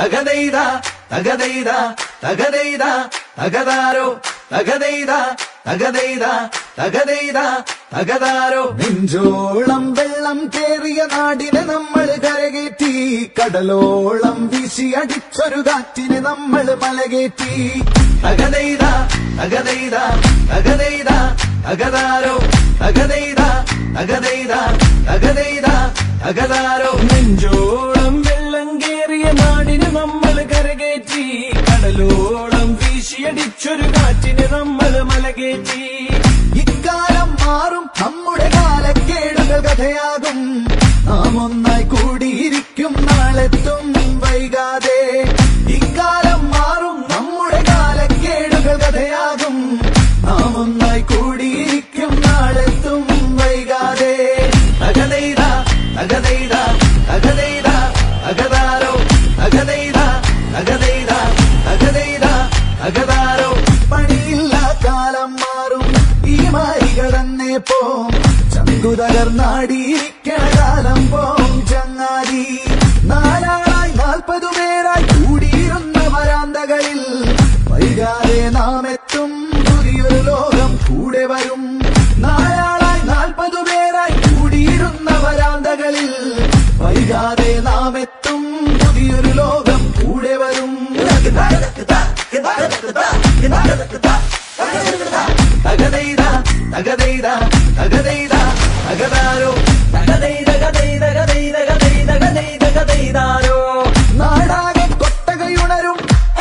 തകതൈത തകതൈത തകതൈത തകതാരോ തകതൈത തകതൈത തകതൈത തകതാരോ നെഞ്ചോളം വെള്ളം കേറിയ നാടിനെ നമ്മൾ കരകേറ്റി കടലോളം വീശി അടിച്ചൊരു കാറ്റിനെ നമ്മൾ മലകേറ്റി തകതൈത തകതൈത തകതൈത തകതാരോ തകതൈത തകതൈത തകതൈത തകതാരോ നെഞ്ചോളം വെള്ളം കേറിയ നാടിന് നമ്മൾ കരകേറ്റി കടലോളം വീശിയടിച്ചൊരു കാറ്റിന് നമ്മൾ മലകേറ്റി ഇക്കാലം മാറും നമ്മുടെ കാലക്കേടുകൾ കഥയാകും നാം ഒന്നായി കൂടിയിരിക്കും നാളെത്തും വൈകാതെ ഇക്കാലം മാറും നമ്മുടെ കാലക്കേടുകൾ കഥയാകും നാം ഒന്നായി കൂടിയിരിക്കും നാളെത്തും വൈകാതെ തകതൈത തകതൈത തകതൈത തകതാരോ തകതൈത തകതൈത തകതൈത തകതാരോ പണിയില്ല കാലം മാറും ഈ മാരികൾ തന്നെ പോം ചങ്കു തകർന്നാടിയിരിക്കണ കാലം പോം ചങ്ങാതി നാലാളായി നാൽപ്പതു പേരായി കൂടിയിരുന്ന വരാന്തകളിൽ വൈകാതെ നാം എത്തും പുതിയൊരു ലോകം കൂടെ വരും നാലാളായി നാൽപ്പതു പേരായി കൂടിയിരുന്ന വരാന്തകളിൽ വൈകാതെ നാം എത്തും പുതിയൊരു ലോകം കൂടെ വരും തകതൈത തകതൈത തകതൈത തകതാരോ തകതൈത ഗതൈത ഗതൈത ഗതൈത ഗതൈത ഗതൈതാരോ നാടാകെ കൊട്ടകയുണരും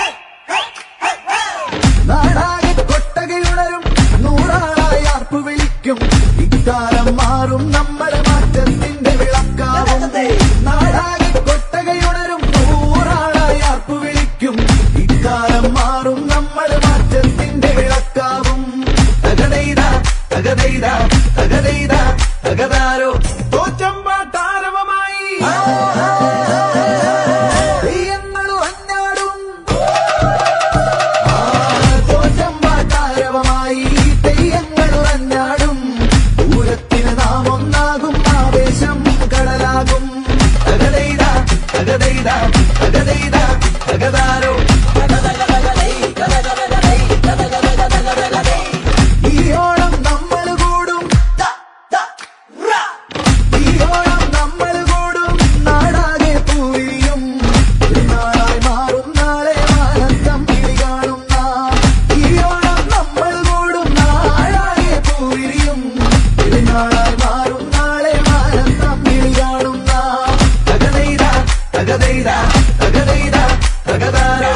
നാടാകെ കൊട്ടകയുണരും നൂറാളായി ആർപ്പു വിളിക്കും ഇക്കാലം മാറും നമ്മുടെ മാറ്റത്തിന്റെ വിളക്കാവും നാടാകെ കൊട്ടകയുണരും നൂറാളായി ആർപ്പു വിളിക്കും ഇക്കാലം മാറും നമ്മുടെ മാറ്റത്തിന്റെ വിളക്കാവും തകതൈത തകതൈത തകതൈത തകതാരോ തോറ്റമ്പാട്ടാരവമായി തെയ്യങ്ങളും അഞ്ഞാടും തോറ്റമ്പാട്ടാരവമായി തെയ്യങ്ങളും അഞ്ഞാടും പൂരത്തിന് നാം ഒന്നാകും ആവേശം കടലാകും തകതൈത തകതൈത തകതൈത തകതാരോ ഈ ഓണം നമ്മൾ കൂടും ഈ ഓണം നമ്മൾ കൂടും നാടാകെ പൂരിയും ഒരു നാളായി മാറും നാളെ ആനന്ദം കിളി കാണും നാം ഈ ഓണം നമ്മൾ കൂടും നാടാകെ പൂരിയും ഒരു നാളായി മാറും നാളെ ആനന്ദം കിളി കാണും നാം തകതൈത തകതൈത തകതൈത തകതാരോ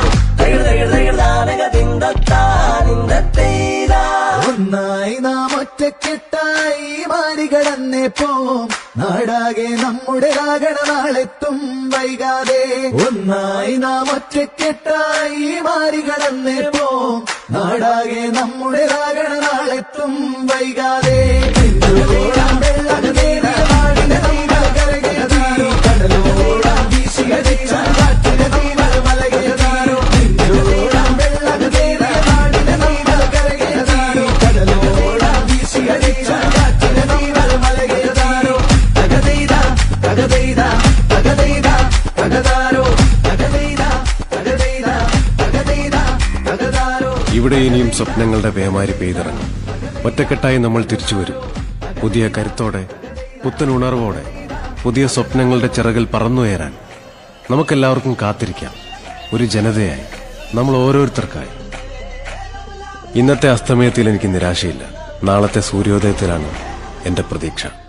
ഒന്നായി നാം ഒറ്റക്കെട്ടായി മാറി കടന്നേ പോം നാടാകെ നമ്മുടെ രാഗണ നാളെത്തും വൈകാതെ ഒന്നായി നാം ഒറ്റക്കെട്ടായി മാറി കടന്നേ പോം നാടാകെ നമ്മുടെ രാഗണ നാളെത്തും വൈകാതെ നെഞ്ചോളം വെള്ളം കേറിയ നാടിനെ നമ്മൾ കരകയറ്റി. കടലോളം വീശിയടിച്ച കാറ്റിനെ നമ്മൾ മലകയറ്റി. നെഞ്ചോളം വെള്ളം കേറിയ നാടിനെ നമ്മൾ കരകയറ്റി. കടലോളം വീശിയടിച്ച കാറ്റിനെ നമ്മൾ മലകയറ്റി. തകതൈത തകതൈത തകതൈത തകതാരോ തകതൈത തകതൈത തകതൈത തകതാരോ ഇവിടെ ഇനിയും സ്വപ്നങ്ങളുടെ പേമാരി പെയ്തിറങ്ങും ഒറ്റക്കെട്ടായി നമ്മൾ തിരിച്ചു വരും പുതിയ കരുത്തോടെ പുത്തൻ ഉണർവോടെ പുതിയ സ്വപ്നങ്ങളുടെ ചിറകിൽ പറന്നുയരാൻ നമുക്കെല്ലാവർക്കും കാത്തിരിക്കാം ഒരു ജനതയായി നമ്മൾ ഓരോരുത്തർക്കായി ഇന്നത്തെ അസ്തമയത്തിൽ എനിക്ക് നിരാശയില്ല നാളത്തെ സൂര്യോദയത്തിലാണ് എന്റെ പ്രതീക്ഷ